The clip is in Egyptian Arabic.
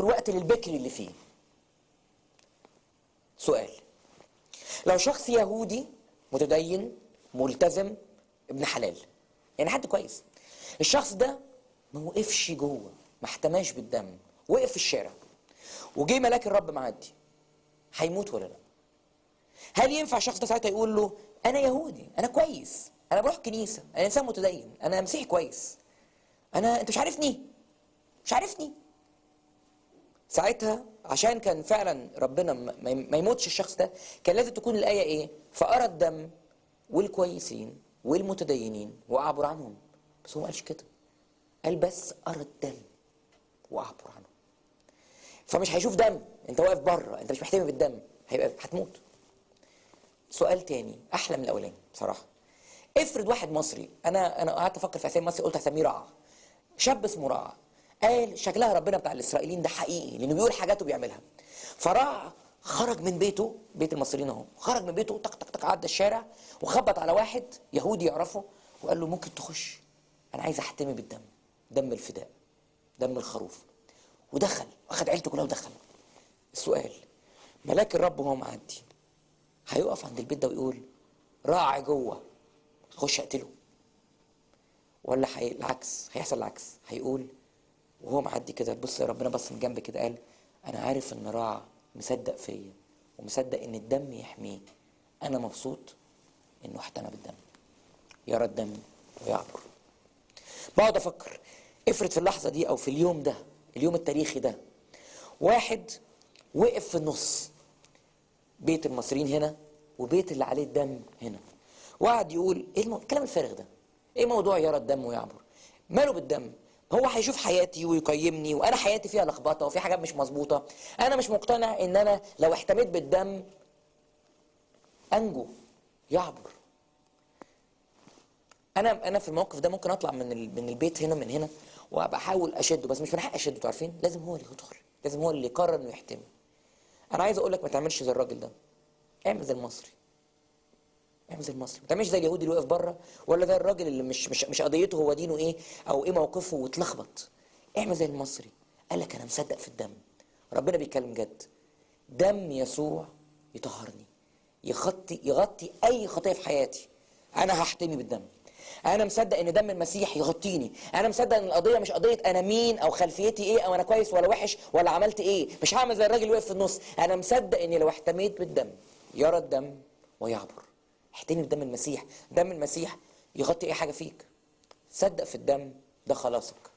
الوقت للبكر اللي فيه سؤال لو شخص يهودي متدين ملتزم ابن حلال يعني حد كويس الشخص ده ما وقفش جوه ما احتماش بالدم وقف في الشارع وجه ملاك الرب معدي هيموت ولا لا هل ينفع الشخص ده ساعتها يقول له انا يهودي انا كويس انا بروح كنيسه انا انسان متدين انا مسيحي كويس انا انت مش عارفني مش عارفني ساعتها عشان كان فعلا ربنا ما ما يموتش الشخص ده كان لازم تكون الايه ايه فارى الدم والكويسين والمتدينين واعبر عنهم بس هو ما قالش كده قال بس ارى الدم واعبر عنهم فمش هيشوف دم انت واقف بره انت مش محتمي بالدم هيبقى هتموت سؤال تاني احلى من الاولاني بصراحه افرض واحد مصري انا انا قعدت افكر في اسامي مصري قلت هسميه رعى شاب اسمه رعى قال شكلها ربنا بتاع الاسرائيليين ده حقيقي لانه بيقول حاجات وبيعملها فرعى خرج من بيته بيت المصريين اهو خرج من بيته طق طق طق عدى الشارع وخبط على واحد يهودي يعرفه وقال له ممكن تخش انا عايز احتمي بالدم دم الفداء دم الخروف ودخل واخد عيلته كلها ودخل السؤال ملاك الرب وهو معدي هيقف عند البيت ده ويقول راعي جوه خش اقتله ولا حي... العكس هيحصل العكس هيقول وهو معدي كده بص ربنا بص من جنب كده قال انا عارف ان راع مصدق فيا ومصدق ان الدم يحميه انا مبسوط انه احتمى بالدم يرى الدم ويعبر بقعد افكر افرض في اللحظه دي او في اليوم ده اليوم التاريخي ده واحد وقف في النص بيت المصريين هنا وبيت اللي عليه الدم هنا وقعد يقول ايه المو... الكلام الفارغ ده ايه موضوع يرى الدم ويعبر ماله بالدم هو هيشوف حياتي ويقيمني وانا حياتي فيها لخبطه وفي حاجات مش مظبوطه انا مش مقتنع ان انا لو احتميت بالدم انجو يعبر انا انا في الموقف ده ممكن اطلع من ال... من البيت هنا من هنا وابقى احاول اشده بس مش من حق اشده انتوا عارفين لازم هو اللي يدخل لازم هو اللي يقرر انه يحتمي انا عايز اقول لك ما تعملش زي الراجل ده اعمل زي المصري اعمل زي المصري ما تعملش زي اليهودي اللي واقف بره ولا زي الراجل اللي مش مش مش قضيته هو دينه ايه او ايه موقفه واتلخبط اعمل زي المصري قال لك انا مصدق في الدم ربنا بيتكلم جد دم يسوع يطهرني يغطي يغطي اي خطيه في حياتي انا هحتمي بالدم انا مصدق ان دم المسيح يغطيني انا مصدق ان القضيه مش قضيه انا مين او خلفيتي ايه او انا كويس ولا وحش ولا عملت ايه مش هعمل زي الراجل اللي واقف في النص انا مصدق اني لو احتميت بالدم يرى الدم ويعبر احتمي بدم المسيح دم المسيح يغطي اي حاجه فيك صدق في الدم ده خلاصك